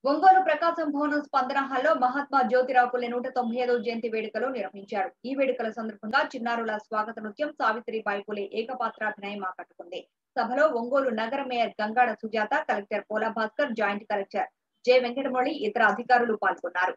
ఒంగోలు ప్రకాశం భవనం స్పందన హాల్లో మహాత్మా జ్యోతిరావు పులే నూట తొంభై ఐదవ జయంతి వేడుకలు నిర్వహించారు ఈ వేడుకల సందర్భంగా చిన్నారుల స్వాగత నృత్యం సావిత్రిబాయి పులే ఏకపాత్రాభినయం ఆకట్టుకుంది సభలో ఒంగోలు నగర mayor Gangada Sujatha collector Pola Bhaskar joint collector J Venkatamouli ఇతర అధికారులు పాల్గొన్నారు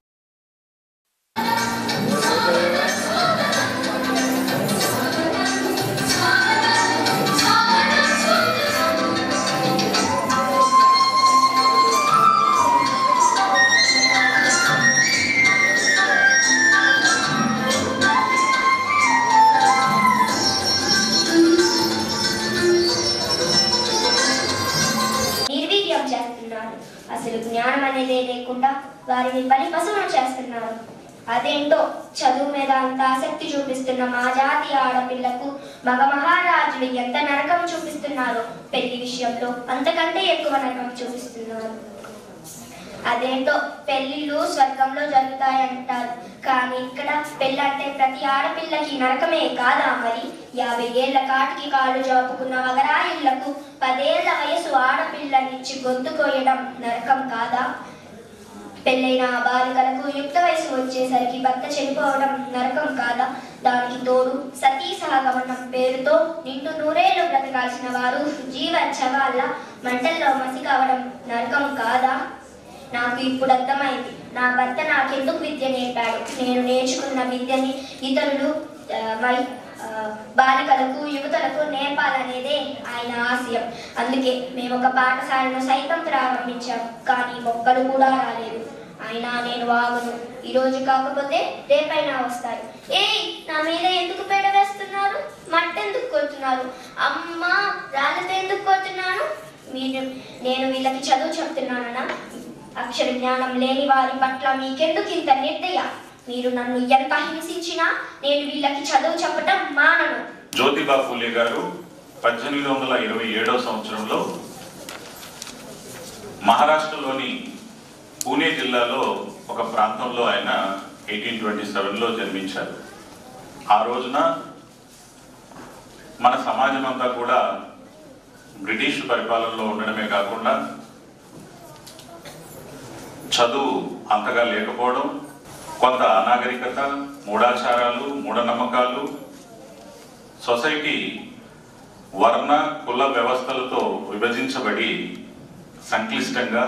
నిర్వీర్యం చేస్తున్నారు అసలు జ్ఞానం అనేదే లేకుండా వారిని బలి పశువులు చేస్తున్నారు అదేంటో చదువు మీద అంత ఆసక్తి చూపిస్తున్న మా జాతి ఆడపిల్లకు మగ మహారాజులు ఎంత నరకం చూపిస్తున్నారో పెళ్లి విషయంలో అంతకంటే ఎక్కువ నరకం చూపిస్తున్నారు అదేంటో పెళ్లిళ్ళు స్వర్గంలో జరుగుతాయంటారు కానీ ఇక్కడ పెళ్ళంటే ప్రతి ఆడపిల్లకి నరకమే కాదా మరి యాభై ఏళ్ల కాటికి కాళ్ళు జాపుకున్న వగరాయిళ్లకు పదేళ్ల వయసు ఆడపిల్లనిచ్చి గొంతు కోయడం నరకం కాదా పెళ్ళైన ఆ బాలికలకు యుక్త వయసు వచ్చేసరికి భర్త చనిపోవడం నరకం కాదా దానికి తోడు సతీ సహగమనం పేరుతో నిండు నూరేళ్లు బ్రతకాల్సిన వారు జీవ చవాళ్ళ మంటల్లో మసి కావడం నరకం కాదా నాకు ఇప్పుడు అర్థమైంది నా భర్త నాకెందుకు విద్య నేర్పాడు నేను నేర్చుకున్న విద్యని ఇతరులు ఆ, మై ఆ, బాలికలకు యువతలకు నేర్పాలనేదే ఆయన ఆశయం అందుకే మేము ఒక పాఠశాలను సైతం ప్రారంభించాం కానీ మొక్కలు కూడా రాలేదు అయినా నేను వాగును ఈ రోజు కాకపోతే రేపైనా వస్తాయి ఏయ్ నా మీద ఎందుకు పేడ వేస్తున్నారు మట్టి ఎందుకు కొడుతున్నారు అమ్మా రాళ్ళతో ఎందుకు కొడుతున్నాను మీరు నేను వీళ్ళకి చదువు చెప్తున్నానన్నా అక్షర జ్ఞానం లేని వారి పట్ల మీకెందుకు ఇంత నిర్దయ మీరు నన్ను ఎంత హింసించినా నేను వీళ్ళకి చదువు చెప్పటం మానను జ్యోతిబా ఫూలే గారు పద్దెనిమిది వందల ఇరవై ఏడవ సంవత్సరంలో మహారాష్ట్రలోని పూణే జిల్లాలో ఒక ప్రాంతంలో ఆయన ఎయిటీన్ ట్వంటీ సెవెన్లో జన్మించారు ఆ రోజున మన సమాజం అంతా కూడా బ్రిటిష్ పరిపాలనలో ఉండడమే కాకుండా చదువు అంతగా లేకపోవడం కొంత అనాగరికత మూఢాచారాలు మూఢనమ్మకాలు సొసైటీ వర్ణ కుల వ్యవస్థలతో విభజించబడి సంక్లిష్టంగా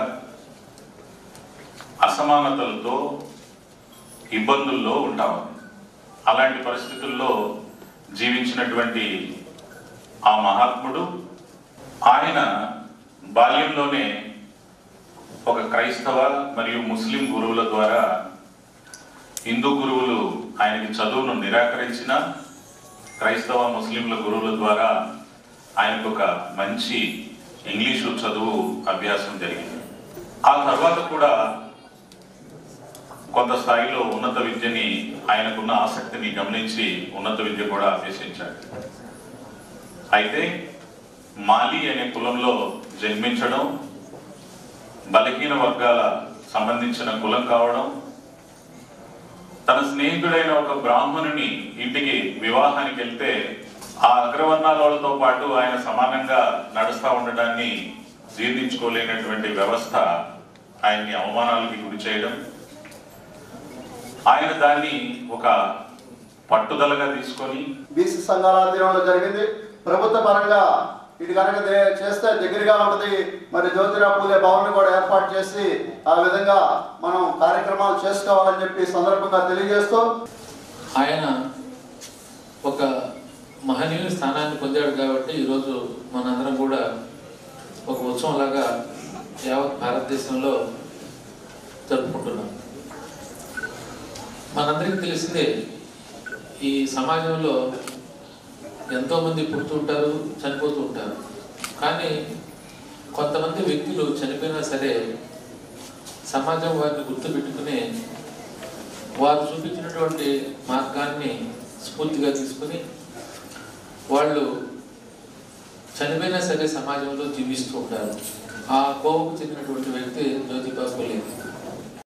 అసమానతలతో ఇబ్బందుల్లో ఉంటాం అలాంటి పరిస్థితుల్లో జీవించినటువంటి ఆ మహాత్ముడు ఆయన బాల్యంలోనే ఒక క్రైస్తవ మరియు ముస్లిం గురువుల ద్వారా హిందూ గురువులు ఆయనకి చదువును నిరాకరించిన క్రైస్తవ ముస్లింల గురువుల ద్వారా ఆయనకు ఒక మంచి ఇంగ్లీషు చదువు అభ్యాసం జరిగింది ఆ తర్వాత కూడా కొంత స్థాయిలో ఉన్నత విద్యని ఆయనకున్న ఆసక్తిని గమనించి ఉన్నత విద్య కూడా అభ్యసించాడు అయితే మాలి అనే కులంలో జన్మించడం బలహీన వర్గాల సంబంధించిన కులం కావడం తన స్నేహితుడైన ఒక బ్రాహ్మణుని ఇంటికి వివాహానికి వెళ్తే ఆ అగ్రవర్ణాల వాళ్ళతో పాటు ఆయన సమానంగా నడుస్తూ ఉండడాన్ని జీర్ణించుకోలేనటువంటి వ్యవస్థ ఆయన్ని అవమానాలకి గురి చేయడం ఆయన దాన్ని ఒక పట్టుదలగా తీసుకొని బీసీ సంఘాల ఆధ్వర్యంలో జరిగింది ప్రభుత్వ పరంగా ఇటు కనుక దే- చేస్తే దగ్గరగా ఉంటుంది మరి జ్యోతిరావు పూలే భవన్ కూడా ఏర్పాటు చేసి ఆ విధంగా మనం కార్యక్రమాలు చేసుకోవాలని చెప్పి ఈ సందర్భంగా తెలియజేస్తూ ఆయన ఒక మహనీయ స్థానాన్ని పొందాడు కాబట్టి ఈరోజు మనందరం కూడా ఒక ఉత్సవంలాగా యావత్ భారతదేశంలో జరుపుకుంటున్నాం మనందరికీ తెలిసిందే ఈ సమాజంలో ఎంతోమంది పుడుతుంటారు చనిపోతూ ఉంటారు కానీ కొంతమంది వ్యక్తులు చనిపోయినా సరే సమాజం వారిని గుర్తుపెట్టుకుని వారు చూపించినటువంటి మార్గాన్ని స్ఫూర్తిగా తీసుకుని వాళ్ళు చనిపోయినా సరే సమాజంలో జీవిస్తూ ఉంటారు ఆ కోవకు చెందినటువంటి వ్యక్తి జ్యోతిబా ఫులే